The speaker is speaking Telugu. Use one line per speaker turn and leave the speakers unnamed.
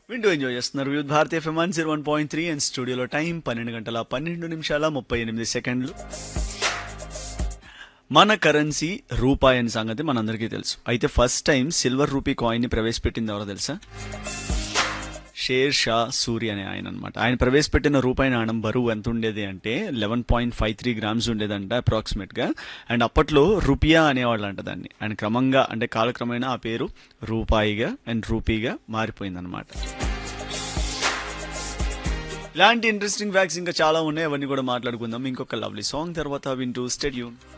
వింటూ ఎంజాయ్ చేస్తున్నారు Vividh Bharati FM one zero one point three and స్టూడియోలో టైం పన్నెండు గంటల పన్నెండు నిమిషాల ముప్పై ఎనిమిది సెకండ్లు మన కరెన్సీ రూపాయి అనే సంగతి మనందరికీ తెలుసు అయితే first time silver rupee coin ని ప్రవేశపెట్టింది ఎవరో తెలుసా షేర్ షా సూరి అనే ఆయన అనమాట ఆయన ప్రవేశపెట్టిన రూపాయి నాణం బరువు ఎంత ఉండేది అంటే eleven point five three grams ఉండేదంట అప్రాక్సిమేట్ గా అండ్ అప్పట్లో రూపియా అనేవాళ్ళు అంట దాన్ని అండ్ క్రమంగా అంటే కాలక్రమేణా ఆ పేరు రూపాయిగా అండ్ రూపీగా మారిపోయిందనమాట ఇలాంటి ఇంట్రెస్టింగ్ ఫ్యాక్ట్స్ ఇంకా చాలా ఉన్నాయి అవన్నీ కూడా మాట్లాడుకుందాం ఇంకొక లవ్లీ సాంగ్ తర్వాత వింటూ స్టేడియం